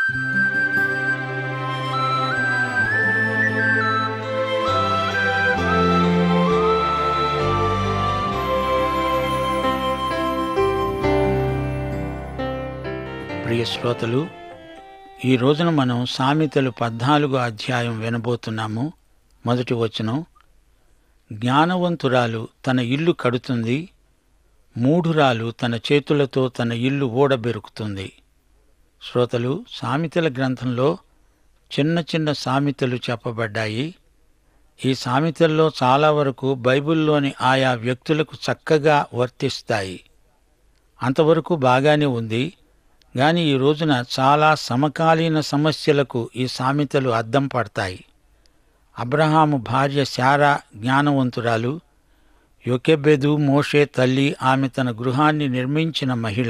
ప్రియ శ్రోతలు ఈ రోజున మనం సామెతలు పద్నాలుగో అధ్యాయం వినబోతున్నాము మొదటి వచనం జ్ఞానవంతురాలు తన ఇల్లు కడుతుంది మూఢురాలు తన చేతులతో తన ఇల్లు ఊడబెరుకుతుంది శ్రోతలు సామెతల గ్రంథంలో చిన్న చిన్న సామెతలు చెప్పబడ్డాయి ఈ సామెతల్లో చాలా వరకు బైబిల్లోని ఆయా వ్యక్తులకు చక్కగా వర్తిస్తాయి అంతవరకు బాగానే ఉంది గాని ఈ రోజున చాలా సమకాలీన సమస్యలకు ఈ సామెతలు అద్దం పడతాయి అబ్రహాము భార్య శారా జ్ఞానవంతురాలు యొకెబెదు మోషే తల్లి ఆమె తన గృహాన్ని నిర్మించిన మహిళ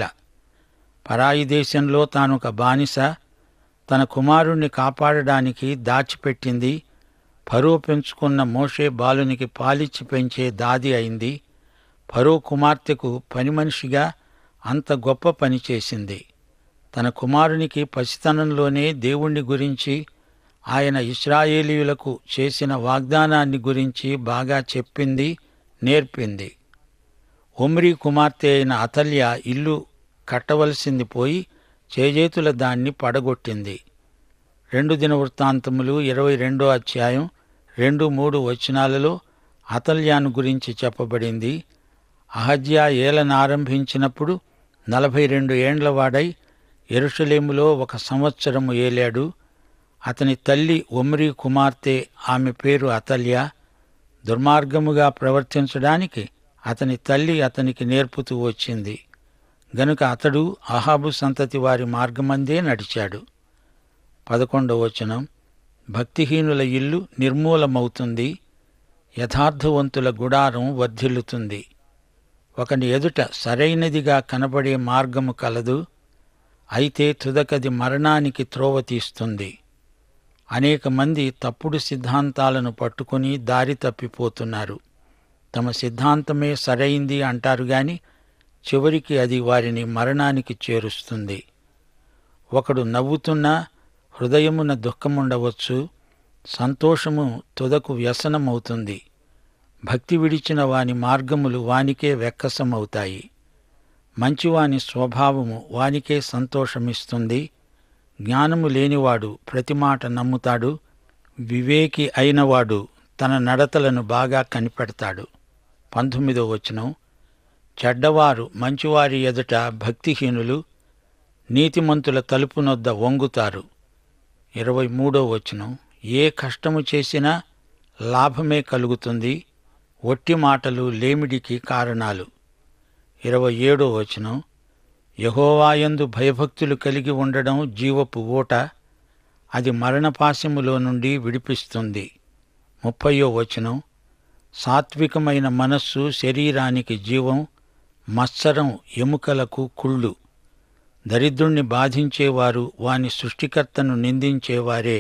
పరాయి దేశంలో తాను ఒక బానిస తన కుమారుణ్ణి కాపాడడానికి దాచిపెట్టింది ఫరో పెంచుకున్న మోషే బాలునికి పాలిచ్చి పెంచే దాది అయింది ఫరో కుమార్తెకు పని మనిషిగా అంత గొప్ప పని చేసింది తన కుమారునికి పసితనంలోనే దేవుణ్ణి గురించి ఆయన ఇస్రాయేలీయులకు చేసిన వాగ్దానాన్ని గురించి బాగా చెప్పింది నేర్పింది ఒమ్రీ కుమార్తె అయిన అతల్య ఇల్లు కట్టవలసింది పోయి చేజేతుల దాన్ని పడగొట్టింది రెండు దిన వృత్తాంతములు ఇరవై రెండో అధ్యాయం రెండు మూడు వచనాలలో అతల్యాను గురించి చెప్పబడింది అహజ్యా ఏలనారంభించినప్పుడు నలభై రెండు ఏండ్లవాడై ఎరుషలేములో ఒక సంవత్సరము ఏలాడు అతని తల్లి ఒమ్రీ కుమార్తె ఆమె పేరు అతల్య దుర్మార్గముగా ప్రవర్తించడానికి అతని తల్లి అతనికి నేర్పుతూ వచ్చింది గనుక అతడు అహాబు సంతతి వారి మార్గమందే నడిచాడు పదకొండవ వచనం భక్తిహీనుల ఇల్లు నిర్మూలమవుతుంది యథార్థవంతుల గుడారం వర్ధిల్లుతుంది ఒకని ఎదుట సరైనదిగా కనబడే మార్గము కలదు అయితే తుదకది మరణానికి త్రోవ తీస్తుంది అనేక మంది తప్పుడు సిద్ధాంతాలను పట్టుకుని దారి తప్పిపోతున్నారు తమ సిద్ధాంతమే సరైంది అంటారు గాని చివరికి అది వారిని మరణానికి చేరుస్తుంది ఒకడు నవ్వుతున్నా హృదయమున దుఃఖముండవచ్చు సంతోషము తుదకు వ్యసనమవుతుంది భక్తి విడిచిన వాని మార్గములు వానికే వెక్కసమవుతాయి మంచివాని స్వభావము వానికే సంతోషమిస్తుంది జ్ఞానము లేనివాడు ప్రతి మాట నమ్ముతాడు వివేకి అయినవాడు తన నడతలను బాగా కనిపెడతాడు పంతొమ్మిదో వచనం చెడ్డవారు మంచివారి ఎదుట భక్తిహీనులు నీతిమంతుల తలుపునొద్ద వంగుతారు ఇరవై మూడో వచనం ఏ కష్టము చేసినా లాభమే కలుగుతుంది ఒట్టి మాటలు లేమిడికి కారణాలు ఇరవై ఏడో వచనం యహోవాయందు భయభక్తులు కలిగి ఉండడం జీవపు ఊట అది మరణపాశములో నుండి విడిపిస్తుంది ముప్పయో వచనం సాత్వికమైన మనస్సు శరీరానికి జీవం మత్సరం ఎముకలకు కుళ్ళు దరిద్రుణ్ణి బాధించేవారు వాని సృష్టికర్తను నిందించేవారే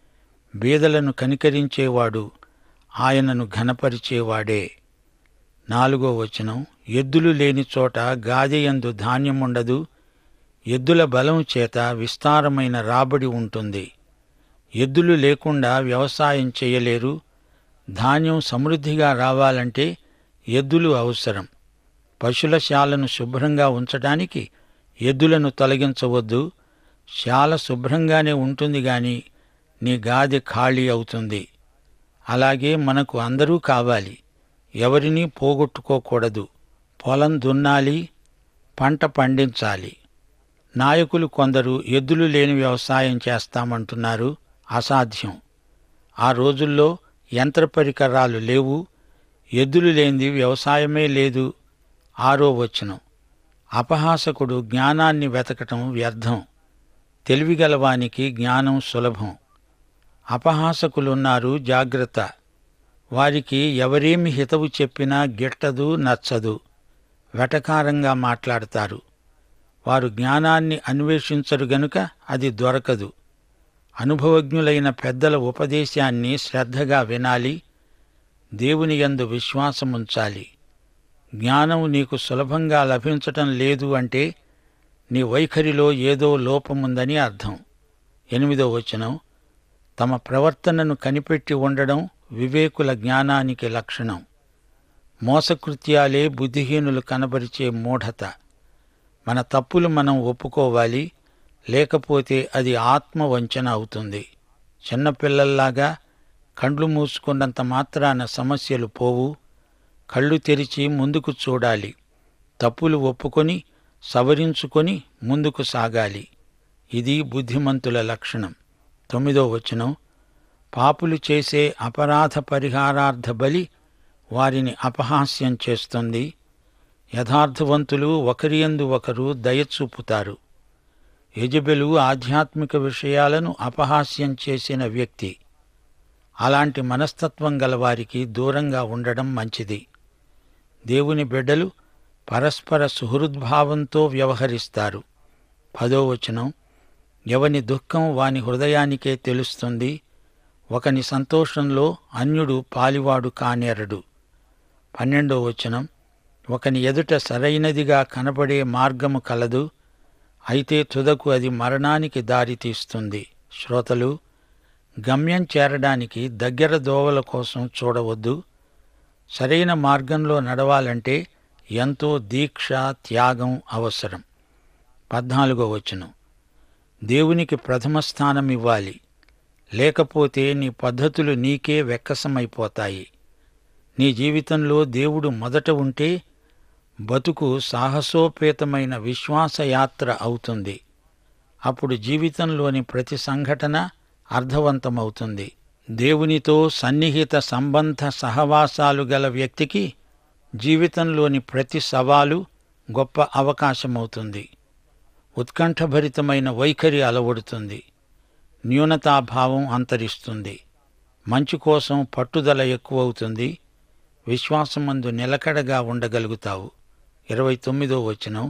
బీదలను కనికరించేవాడు ఆయనను ఘనపరిచేవాడే నాలుగో వచనం ఎద్దులు లేని చోట గాదెయందు ధాన్యముండదు ఎద్దుల బలం చేత విస్తారమైన రాబడి ఉంటుంది ఎద్దులు లేకుండా వ్యవసాయం చేయలేరు ధాన్యం సమృద్ధిగా రావాలంటే ఎద్దులు అవసరం పశుల శాలను శుభ్రంగా ఉంచడానికి ఎద్దులను తొలగించవద్దు శాల శుభ్రంగానే ఉంటుంది గాని నీ గాదె ఖాళీ అవుతుంది అలాగే మనకు అందరూ కావాలి ఎవరినీ పోగొట్టుకోకూడదు పొలం దున్నాలి పంట పండించాలి నాయకులు కొందరు ఎద్దులు లేని వ్యవసాయం చేస్తామంటున్నారు అసాధ్యం ఆ రోజుల్లో యంత్ర పరికరాలు లేవు ఎద్దులు లేనిది వ్యవసాయమే లేదు ఆరో వచనం అపహాసకుడు జ్ఞానాన్ని వెతకటం వ్యర్థం తెలివిగలవానికి జ్ఞానం సులభం అపహాసకులున్నారు జాగ్రత్త వారికి ఎవరేమి హితవు చెప్పినా గిట్టదు నచ్చదు వెటకారంగా మాట్లాడతారు వారు జ్ఞానాన్ని అన్వేషించరు గనుక అది దొరకదు అనుభవజ్ఞులైన పెద్దల ఉపదేశాన్ని శ్రద్ధగా వినాలి దేవుని యందు విశ్వాసముంచాలి జ్ఞానం నీకు సులభంగా లభించటం లేదు అంటే నీ వైఖరిలో ఏదో లోపముందని అర్థం ఎనిమిదో వచనం తమ ప్రవర్తనను కనిపెట్టి ఉండడం వివేకుల జ్ఞానానికి లక్షణం మోసకృత్యాలే బుద్ధిహీనులు కనబరిచే మూఢత మన తప్పులు మనం ఒప్పుకోవాలి లేకపోతే అది ఆత్మవంచన అవుతుంది చిన్నపిల్లల్లాగా కండ్లు మూసుకున్నంత మాత్రాన సమస్యలు పోవు కళ్ళు తెరిచి ముందుకు చూడాలి తప్పులు ఒప్పుకొని సవరించుకొని ముందుకు సాగాలి ఇది బుద్ధిమంతుల లక్షణం తొమ్మిదో వచనం పాపులు చేసే అపరాధ పరిహారార్థ బలి వారిని అపహాస్యం చేస్తుంది యథార్థవంతులు ఒకరియందు ఒకరు దయచూపుతారు యజబెలు ఆధ్యాత్మిక విషయాలను అపహాస్యం చేసిన వ్యక్తి అలాంటి మనస్తత్వం గలవారికి దూరంగా ఉండడం మంచిది దేవుని బిడ్డలు పరస్పర సుహృద్భావంతో వ్యవహరిస్తారు పదో వచనం ఎవని దుఃఖం వాని హృదయానికే తెలుస్తుంది ఒకని సంతోషంలో అన్యుడు పాలివాడు కానేరడు పన్నెండో వచనం ఒకని ఎదుట సరైనదిగా కనబడే మార్గము కలదు అయితే తుదకు అది మరణానికి దారితీస్తుంది శ్రోతలు గమ్యం చేరడానికి దగ్గర దోవల కోసం చూడవద్దు సరైన మార్గంలో నడవాలంటే ఎంతో దీక్ష త్యాగం అవసరం పద్నాలుగో వచనం దేవునికి ప్రథమ స్థానం ఇవ్వాలి లేకపోతే నీ పద్ధతులు నీకే వెక్కసమైపోతాయి నీ జీవితంలో దేవుడు మొదట ఉంటే బతుకు సాహసోపేతమైన విశ్వాసయాత్ర అవుతుంది అప్పుడు జీవితంలోని ప్రతి సంఘటన అర్థవంతమవుతుంది దేవునితో సన్నిహిత సంబంధ సహవాసాలు గల వ్యక్తికి జీవితంలోని ప్రతి సవాలు గొప్ప అవకాశమవుతుంది ఉత్కంఠభరితమైన వైఖరి అలవడుతుంది న్యూనతాభావం అంతరిస్తుంది మంచి కోసం పట్టుదల ఎక్కువవుతుంది విశ్వాసమందు నిలకడగా ఉండగలుగుతావు ఇరవై తొమ్మిదో వచనం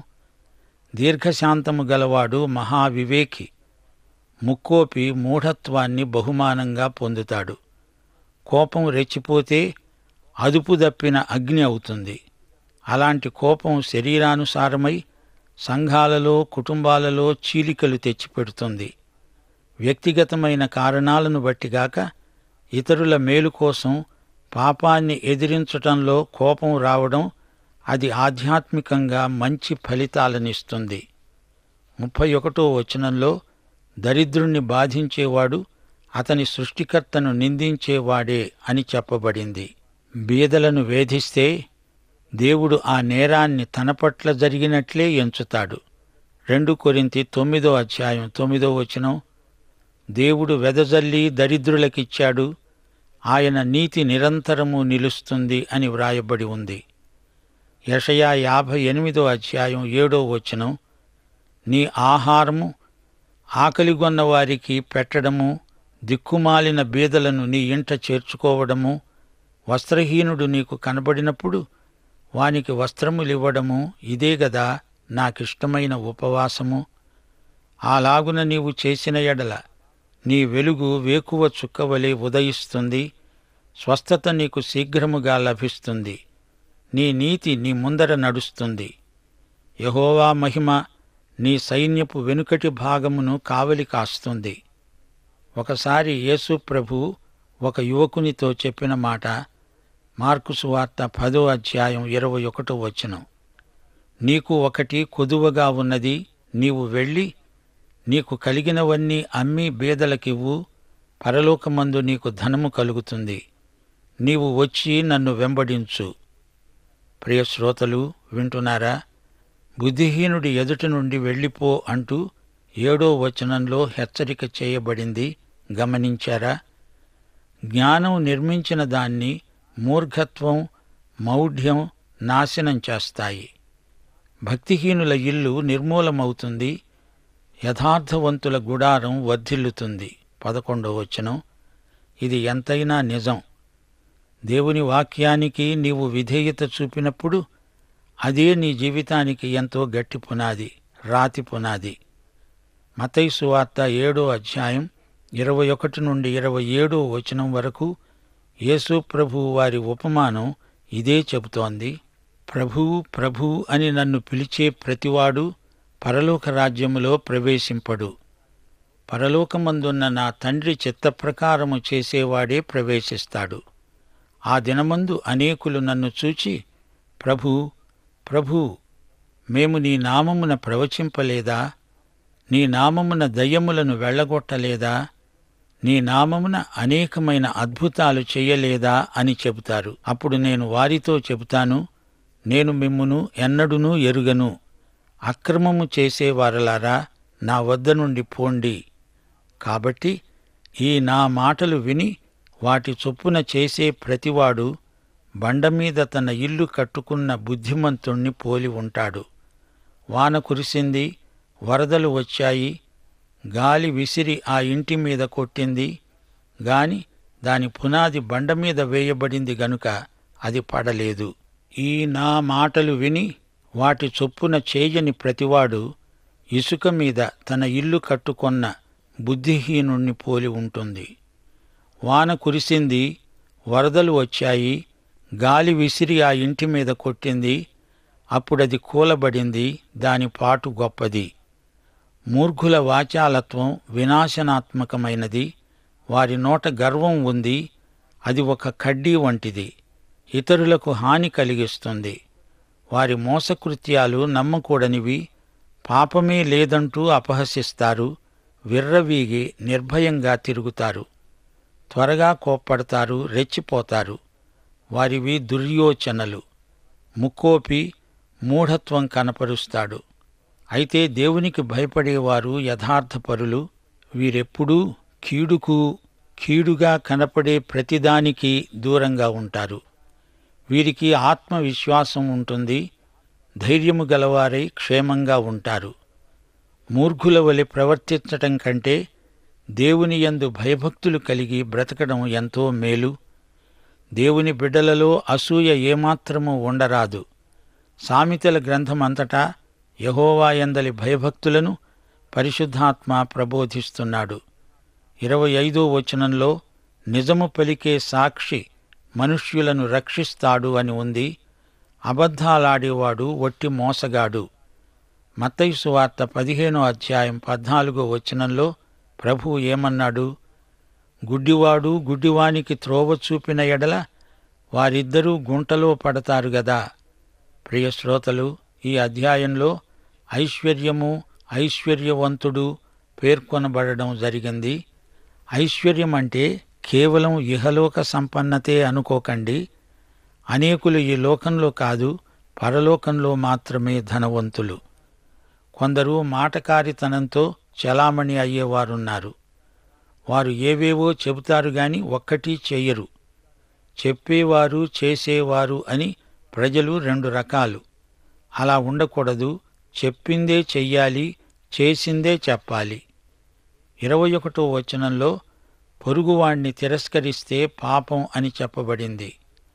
దీర్ఘశాంతము గలవాడు మహావివేకి ముక్కోపి మూఢత్వాన్ని బహుమానంగా పొందుతాడు కోపం రెచ్చిపోతే అదుపు దప్పిన అగ్ని అవుతుంది అలాంటి కోపం శరీరానుసారమై సంఘాలలో కుటుంబాలలో చీలికలు తెచ్చిపెడుతుంది వ్యక్తిగతమైన కారణాలను బట్టిగాక ఇతరుల మేలు కోసం పాపాన్ని ఎదిరించటంలో కోపం రావడం అది ఆధ్యాత్మికంగా మంచి ఫలితాలనిస్తుంది ముప్పై ఒకటో వచనంలో దరిద్రుణ్ణి బాధించేవాడు అతని సృష్టికర్తను నిందించేవాడే అని చెప్పబడింది బీదలను వేధిస్తే దేవుడు ఆ నేరాన్ని తన పట్ల జరిగినట్లే ఎంచుతాడు రెండు కొరింతి తొమ్మిదో అధ్యాయం తొమ్మిదో వచనం దేవుడు వెదజల్లి దరిద్రులకిచ్చాడు ఆయన నీతి నిరంతరము నిలుస్తుంది అని వ్రాయబడి ఉంది యషయా యాభై ఎనిమిదో అధ్యాయం ఏడో వచనం నీ ఆహారము ఆకలిగొన్న వారికి పెట్టడము దిక్కుమాలిన బీదలను నీ ఇంట చేర్చుకోవడము వస్త్రహీనుడు నీకు కనబడినప్పుడు వానికి వస్త్రములివ్వడము ఇదే గదా నాకిష్టమైన ఉపవాసము అలాగున నీవు చేసిన ఎడల నీ వెలుగు వేకువ చుక్కవలే ఉదయిస్తుంది స్వస్థత నీకు శీఘ్రముగా లభిస్తుంది నీ నీతి నీ ముందర నడుస్తుంది యహోవా మహిమ నీ సైన్యపు వెనుకటి భాగమును కావలి కాస్తుంది ఒకసారి యేసు ప్రభు ఒక యువకునితో చెప్పిన మాట మార్కు సువార్త పదో అధ్యాయం ఇరవై ఒకటో వచనం నీకు ఒకటి కొదువగా ఉన్నది నీవు వెళ్ళి నీకు కలిగినవన్నీ అమ్మి బీదలకివ్వు పరలోకమందు నీకు ధనము కలుగుతుంది నీవు వచ్చి నన్ను వెంబడించు ప్రియ శ్రోతలు వింటున్నారా బుద్ధిహీనుడి ఎదుటి నుండి వెళ్ళిపో అంటూ ఏడో వచనంలో హెచ్చరిక చేయబడింది గమనించారా జ్ఞానం నిర్మించిన దాన్ని మూర్ఘత్వం మౌఢ్యం నాశనం చేస్తాయి భక్తిహీనుల ఇల్లు నిర్మూలమవుతుంది యథార్థవంతుల గుడారం వర్ధిల్లుతుంది పదకొండో వచనం ఇది ఎంతైనా నిజం దేవుని వాక్యానికి నీవు విధేయత చూపినప్పుడు అదే నీ జీవితానికి ఎంతో గట్టి పునాది రాతి పునాది మతైసు వార్త ఏడో అధ్యాయం ఇరవై ఒకటి నుండి ఇరవై ఏడో వచనం వరకు యేసు ప్రభు వారి ఉపమానం ఇదే చెబుతోంది ప్రభు ప్రభు అని నన్ను పిలిచే ప్రతివాడు పరలోక రాజ్యములో ప్రవేశింపడు పరలోకమందున్న నా తండ్రి చిత్తప్రకారము చేసేవాడే ప్రవేశిస్తాడు ఆ దినమందు అనేకులు నన్ను చూచి ప్రభూ ప్రభూ మేము నీ నామమున ప్రవచింపలేదా నీ నామమున దయ్యములను వెళ్ళగొట్టలేదా నీ నామమున అనేకమైన అద్భుతాలు చెయ్యలేదా అని చెబుతారు అప్పుడు నేను వారితో చెబుతాను నేను మిమ్మును ఎన్నడునూ ఎరుగను అక్రమము చేసేవారలారా నా వద్ద నుండి పోండి కాబట్టి ఈ నా మాటలు విని వాటి చొప్పున చేసే ప్రతివాడు బండ మీద తన ఇల్లు కట్టుకున్న బుద్ధిమంతుణ్ణి పోలి ఉంటాడు వాన కురిసింది వరదలు వచ్చాయి గాలి విసిరి ఆ ఇంటి మీద కొట్టింది గాని దాని పునాది బండ మీద వేయబడింది గనుక అది పడలేదు ఈ నా మాటలు విని వాటి చొప్పున చేయని ప్రతివాడు ఇసుక మీద తన ఇల్లు కట్టుకొన్న బుద్ధిహీనుణ్ణి పోలి ఉంటుంది వాన కురిసింది వరదలు వచ్చాయి గాలి విసిరి ఆ ఇంటి మీద కొట్టింది అప్పుడది కూలబడింది దాని పాటు గొప్పది మూర్ఖుల వాచాలత్వం వినాశనాత్మకమైనది వారి నోట గర్వం ఉంది అది ఒక కడ్డీ వంటిది ఇతరులకు హాని కలిగిస్తుంది వారి మోసకృత్యాలు నమ్మకూడనివి పాపమే లేదంటూ అపహసిస్తారు విర్రవీగి నిర్భయంగా తిరుగుతారు త్వరగా కోప్పడతారు రెచ్చిపోతారు వారివి దుర్యోచనలు ముక్కోపి మూఢత్వం కనపరుస్తాడు అయితే దేవునికి భయపడేవారు యథార్థపరులు వీరెప్పుడూ కీడుకు కీడుగా కనపడే ప్రతిదానికి దూరంగా ఉంటారు వీరికి ఆత్మవిశ్వాసం ఉంటుంది ధైర్యము గలవారై క్షేమంగా ఉంటారు మూర్ఖుల వలె ప్రవర్తించటం కంటే దేవుని యందు భయభక్తులు కలిగి బ్రతకడం ఎంతో మేలు దేవుని బిడ్డలలో అసూయ ఏమాత్రమూ ఉండరాదు సామెతల గ్రంథం అంతటా యహోవాయందలి భయభక్తులను పరిశుద్ధాత్మ ప్రబోధిస్తున్నాడు ఇరవై ఐదో వచనంలో నిజము పలికే సాక్షి మనుష్యులను రక్షిస్తాడు అని ఉంది అబద్ధాలాడేవాడు వట్టి మోసగాడు మత్తయి వార్త పదిహేనో అధ్యాయం పద్నాలుగో వచనంలో ప్రభు ఏమన్నాడు గుడ్డివాడు గుడ్డివానికి త్రోవ చూపిన ఎడల వారిద్దరూ గుంటలో పడతారు గదా ప్రియ శ్రోతలు ఈ అధ్యాయంలో ఐశ్వర్యము ఐశ్వర్యవంతుడు పేర్కొనబడడం జరిగింది ఐశ్వర్యం అంటే కేవలం ఇహలోక సంపన్నతే అనుకోకండి అనేకులు ఈ లోకంలో కాదు పరలోకంలో మాత్రమే ధనవంతులు కొందరు మాటకారితనంతో చలామణి అయ్యేవారున్నారు వారు ఏవేవో చెబుతారు గాని ఒక్కటి చెయ్యరు చెప్పేవారు చేసేవారు అని ప్రజలు రెండు రకాలు అలా ఉండకూడదు చెప్పిందే చెయ్యాలి చేసిందే చెప్పాలి ఇరవై ఒకటో వచనంలో పొరుగువాణ్ణి తిరస్కరిస్తే పాపం అని చెప్పబడింది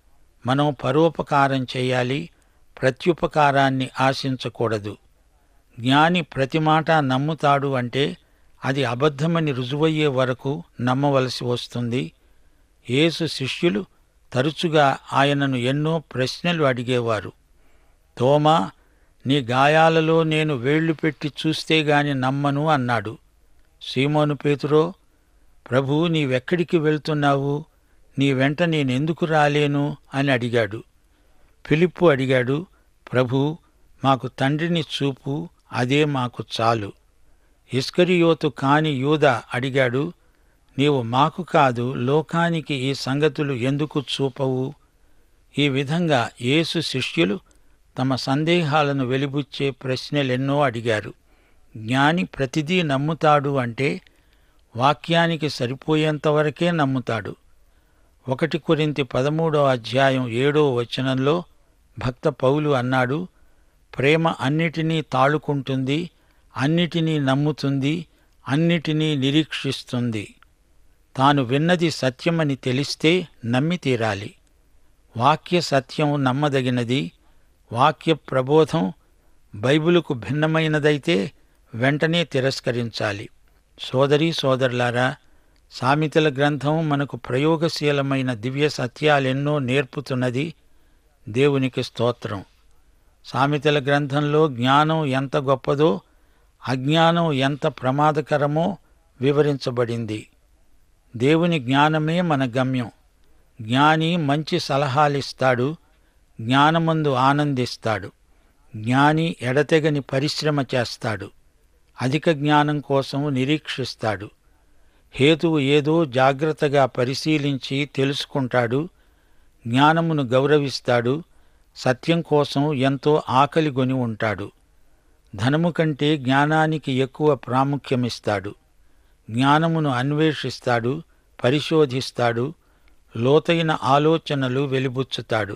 మనం పరోపకారం చేయాలి ప్రత్యుపకారాన్ని ఆశించకూడదు జ్ఞాని ప్రతి మాట నమ్ముతాడు అంటే అది అబద్ధమని రుజువయ్యే వరకు నమ్మవలసి వస్తుంది యేసు శిష్యులు తరచుగా ఆయనను ఎన్నో ప్రశ్నలు అడిగేవారు తోమా నీ గాయాలలో నేను వేళ్లు పెట్టి చూస్తే గాని నమ్మను అన్నాడు సీమోను పేతురో ప్రభూ నీవెక్కడికి వెళ్తున్నావు నీ వెంట నేనెందుకు రాలేను అని అడిగాడు ఫిలిప్పు అడిగాడు ప్రభూ మాకు తండ్రిని చూపు అదే మాకు చాలు ఇస్కరియోతు కాని యూద అడిగాడు నీవు మాకు కాదు లోకానికి ఈ సంగతులు ఎందుకు చూపవు ఈ విధంగా యేసు శిష్యులు తమ సందేహాలను వెలిబుచ్చే ప్రశ్నలెన్నో అడిగారు జ్ఞాని ప్రతిదీ నమ్ముతాడు అంటే వాక్యానికి సరిపోయేంతవరకే నమ్ముతాడు ఒకటి కొరింతి పదమూడో అధ్యాయం ఏడో వచనంలో భక్త పౌలు అన్నాడు ప్రేమ అన్నిటినీ తాళుకుంటుంది అన్నిటినీ నమ్ముతుంది అన్నిటినీ నిరీక్షిస్తుంది తాను విన్నది సత్యమని తెలిస్తే నమ్మి తీరాలి వాక్య సత్యం నమ్మదగినది వాక్య ప్రబోధం బైబిలుకు భిన్నమైనదైతే వెంటనే తిరస్కరించాలి సోదరీ సోదరులారా సామెతల గ్రంథం మనకు ప్రయోగశీలమైన దివ్య సత్యాలెన్నో నేర్పుతున్నది దేవునికి స్తోత్రం సామెతల గ్రంథంలో జ్ఞానం ఎంత గొప్పదో అజ్ఞానం ఎంత ప్రమాదకరమో వివరించబడింది దేవుని జ్ఞానమే మన గమ్యం జ్ఞాని మంచి సలహాలిస్తాడు జ్ఞానమందు ఆనందిస్తాడు జ్ఞాని ఎడతెగని పరిశ్రమ చేస్తాడు అధిక జ్ఞానం కోసం నిరీక్షిస్తాడు హేతువు ఏదో జాగ్రత్తగా పరిశీలించి తెలుసుకుంటాడు జ్ఞానమును గౌరవిస్తాడు సత్యం కోసం ఎంతో ఆకలిగొని ఉంటాడు ధనము కంటే జ్ఞానానికి ఎక్కువ ప్రాముఖ్యమిస్తాడు జ్ఞానమును అన్వేషిస్తాడు పరిశోధిస్తాడు లోతైన ఆలోచనలు వెలిబుచ్చుతాడు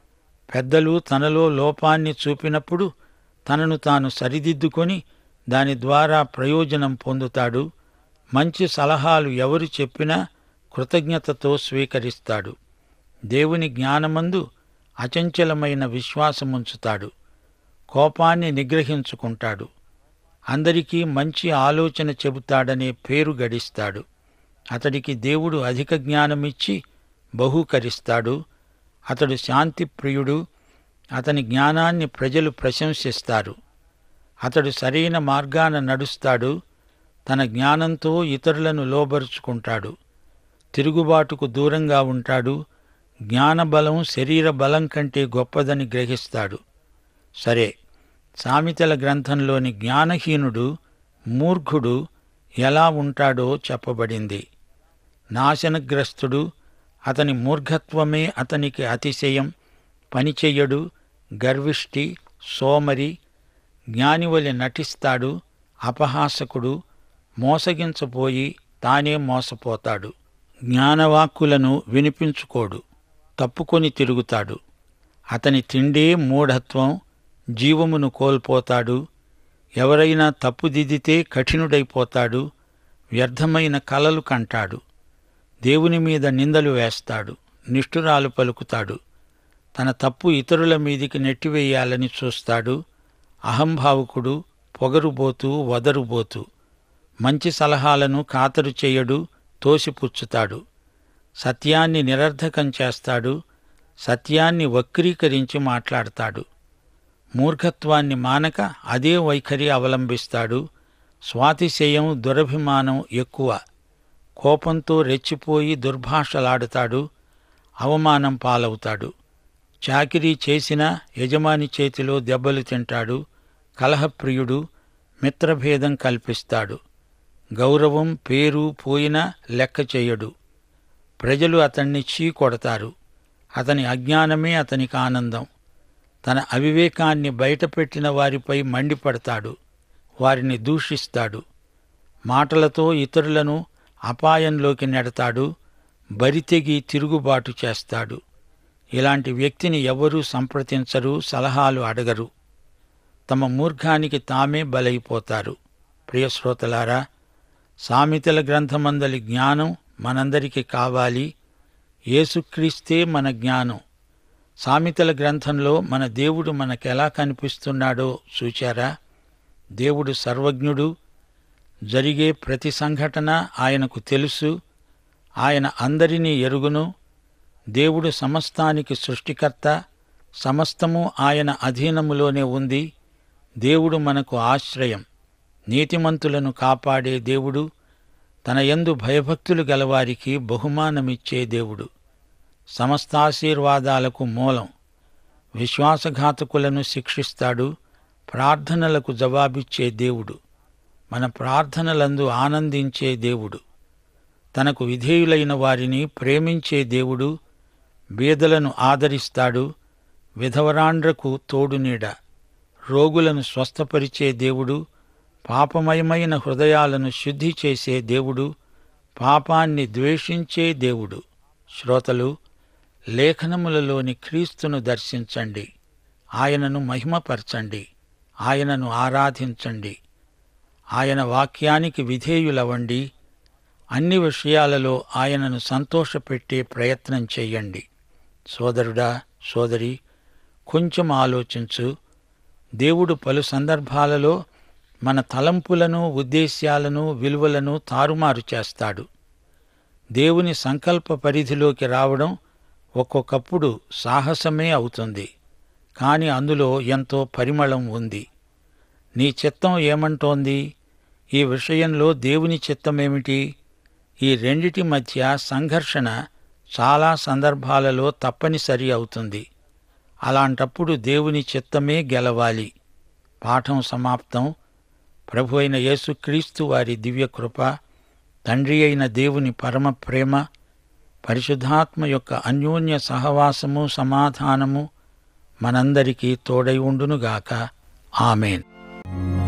పెద్దలు తనలో లోపాన్ని చూపినప్పుడు తనను తాను సరిదిద్దుకొని దాని ద్వారా ప్రయోజనం పొందుతాడు మంచి సలహాలు ఎవరు చెప్పినా కృతజ్ఞతతో స్వీకరిస్తాడు దేవుని జ్ఞానమందు అచంచలమైన విశ్వాసముంచుతాడు కోపాన్ని నిగ్రహించుకుంటాడు అందరికీ మంచి ఆలోచన చెబుతాడనే పేరు గడిస్తాడు అతడికి దేవుడు అధిక జ్ఞానమిచ్చి బహూకరిస్తాడు అతడు శాంతిప్రియుడు అతని జ్ఞానాన్ని ప్రజలు ప్రశంసిస్తారు అతడు సరైన మార్గాన నడుస్తాడు తన జ్ఞానంతో ఇతరులను లోబరుచుకుంటాడు తిరుగుబాటుకు దూరంగా ఉంటాడు జ్ఞానబలం శరీర బలం కంటే గొప్పదని గ్రహిస్తాడు సరే సామెతల గ్రంథంలోని జ్ఞానహీనుడు మూర్ఖుడు ఎలా ఉంటాడో చెప్పబడింది నాశనగ్రస్తుడు అతని మూర్ఘత్వమే అతనికి అతిశయం పనిచెయ్యడు గర్విష్టి సోమరి జ్ఞానివలి నటిస్తాడు అపహాసకుడు మోసగించపోయి తానే మోసపోతాడు జ్ఞానవాక్కులను వినిపించుకోడు తప్పుకొని తిరుగుతాడు అతని తిండే మూఢత్వం జీవమును కోల్పోతాడు ఎవరైనా తప్పుదిద్దితే కఠినుడైపోతాడు వ్యర్థమైన కలలు కంటాడు దేవుని మీద నిందలు వేస్తాడు నిష్ఠురాలు పలుకుతాడు తన తప్పు ఇతరుల మీదికి నెట్టివేయాలని చూస్తాడు అహంభావుకుడు పొగరుబోతూ వదరుబోతూ మంచి సలహాలను ఖాతరు చేయడు తోసిపుచ్చుతాడు సత్యాన్ని నిరర్ధకం చేస్తాడు సత్యాన్ని వక్రీకరించి మాట్లాడతాడు మూర్ఖత్వాన్ని మానక అదే వైఖరి అవలంబిస్తాడు స్వాతిశయం దురభిమానం ఎక్కువ కోపంతో రెచ్చిపోయి దుర్భాషలాడుతాడు అవమానం పాలవుతాడు చాకిరీ చేసినా యజమాని చేతిలో దెబ్బలు తింటాడు కలహప్రియుడు మిత్రభేదం కల్పిస్తాడు గౌరవం పేరు పోయినా లెక్క చేయడు ప్రజలు అతన్ని చీకొడతారు అతని అజ్ఞానమే అతనికి ఆనందం తన అవివేకాన్ని బయటపెట్టిన వారిపై మండిపడతాడు వారిని దూషిస్తాడు మాటలతో ఇతరులను అపాయంలోకి నెడతాడు బరితెగి తిరుగుబాటు చేస్తాడు ఇలాంటి వ్యక్తిని ఎవరూ సంప్రదించరు సలహాలు అడగరు తమ మూర్ఖానికి తామే బలైపోతారు ప్రియశ్రోతలారా సామెతల గ్రంథమందలి జ్ఞానం మనందరికీ కావాలి యేసుక్రీస్తే మన జ్ఞానం సామెతల గ్రంథంలో మన దేవుడు మనకెలా కనిపిస్తున్నాడో చూచారా దేవుడు సర్వజ్ఞుడు జరిగే ప్రతి సంఘటన ఆయనకు తెలుసు ఆయన అందరినీ ఎరుగును దేవుడు సమస్తానికి సృష్టికర్త సమస్తము ఆయన అధీనములోనే ఉంది దేవుడు మనకు ఆశ్రయం నీతిమంతులను కాపాడే దేవుడు తన యందు భయభక్తులు గలవారికి బహుమానమిచ్చే దేవుడు సమస్తాశీర్వాదాలకు మూలం విశ్వాసఘాతకులను శిక్షిస్తాడు ప్రార్థనలకు జవాబిచ్చే దేవుడు మన ప్రార్థనలందు ఆనందించే దేవుడు తనకు విధేయులైన వారిని ప్రేమించే దేవుడు బీదలను ఆదరిస్తాడు విధవరాండ్రకు తోడునీడ రోగులను స్వస్థపరిచే దేవుడు పాపమయమైన హృదయాలను శుద్ధి చేసే దేవుడు పాపాన్ని ద్వేషించే దేవుడు శ్రోతలు లేఖనములలోని క్రీస్తును దర్శించండి ఆయనను మహిమపరచండి ఆయనను ఆరాధించండి ఆయన వాక్యానికి విధేయులవండి అన్ని విషయాలలో ఆయనను సంతోషపెట్టే ప్రయత్నం చెయ్యండి సోదరుడా సోదరి కొంచెం ఆలోచించు దేవుడు పలు సందర్భాలలో మన తలంపులను ఉద్దేశ్యాలను విలువలను తారుమారు చేస్తాడు దేవుని సంకల్ప పరిధిలోకి రావడం ఒక్కొక్కప్పుడు సాహసమే అవుతుంది కాని అందులో ఎంతో పరిమళం ఉంది నీ చిత్తం ఏమంటోంది ఈ విషయంలో దేవుని చిత్తమేమిటి ఈ రెండిటి మధ్య సంఘర్షణ చాలా సందర్భాలలో తప్పనిసరి అవుతుంది అలాంటప్పుడు దేవుని చిత్తమే గెలవాలి పాఠం సమాప్తం ప్రభు అయిన యేసుక్రీస్తు వారి దివ్యకృప తండ్రి అయిన దేవుని పరమ ప్రేమ పరిశుద్ధాత్మ యొక్క అన్యోన్య సహవాసము సమాధానము మనందరికీ తోడై ఉండునుగాక ఆమెన్